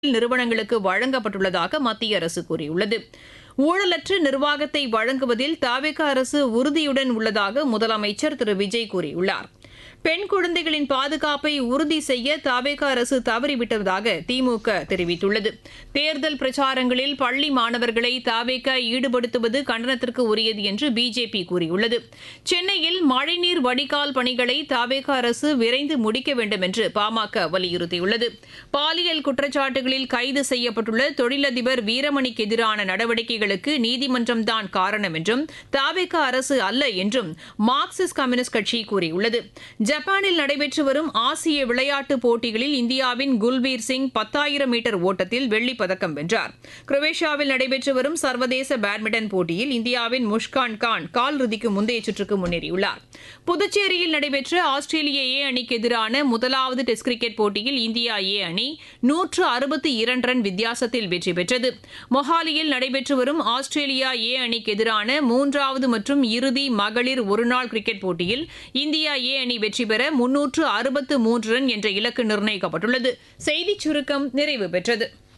நிறுவனங்களுக்கு வழங்கப்பட்டுள்ளதாக மத்திய அரசு கூறியுள்ளது ஊழலற்ற நிர்வாகத்தை வழங்குவதில் தாவேக அரசு உறுதியுடன் உள்ளதாக முதலமைச்சர் திரு விஜய் கூறியுள்ளார் பெண் குழந்தைகளின் பாதுகாப்பை உறுதி செய்ய தாவேக அரசு தவறிவிட்டதாக திமுக தெரிவித்துள்ளது தேர்தல் பிரச்சாரங்களில் பள்ளி மாணவர்களை தாவேக ஈடுபடுத்துவது கண்டனத்திற்கு உரியது என்று பிஜேபி கூறியுள்ளது சென்னையில் மழைநீர் வடிகால் பணிகளை தாவேக அரசு விரைந்து முடிக்க வேண்டும் என்று பாமக வலியுறுத்தியுள்ளது பாலியல் குற்றச்சாட்டுகளில் கைது செய்யப்பட்டுள்ள தொழிலதிபர் வீரமணிக்கு எதிரான நடவடிக்கைகளுக்கு நீதிமன்றம்தான் காரணம் என்றும் தாவேக அரசு அல்ல என்றும் மார்க்சிஸ்ட் கம்யூனிஸ்ட் கட்சி கூறியுள்ளது ஜப்பானில் நடைபெற்று வரும் ஆசிய விளையாட்டுப் போட்டிகளில் இந்தியாவின் குல்பீர் சிங் பத்தாயிரம் மீட்டர் ஓட்டத்தில் வெள்ளிப் பதக்கம் வென்றார் குரோவேஷியாவில் நடைபெற்று வரும் சர்வதேச பேட்மிண்டன் போட்டியில் இந்தியாவின் முஷ்கான் கான் காலிறுதிக்கு முந்தைய சுற்றுக்கு முன்னேறியுள்ளார் புதுச்சேரியில் நடைபெற்ற ஆஸ்திரேலிய ஏ அணிக்கு எதிரான முதலாவது டெஸ்ட் கிரிக்கெட் போட்டியில் இந்தியா ஏ அணி நூற்று அறுபத்தி இரண்டு ரன் வித்தியாசத்தில் வெற்றி பெற்றது மொஹாலியில் நடைபெற்று வரும் ஆஸ்திரேலியா ஏ அணிக்கு எதிரான மூன்றாவது மற்றும் இறுதி மகளிர் ஒருநாள் கிரிக்கெட் போட்டியில் இந்தியா ஏ அணி வெற்றி பெற முன்னூற்று அறுபத்து மூன்று ரன் என்ற இலக்கு நிர்ணயிக்கப்பட்டுள்ளது செய்திச் சுருக்கம் நிறைவு பெற்றது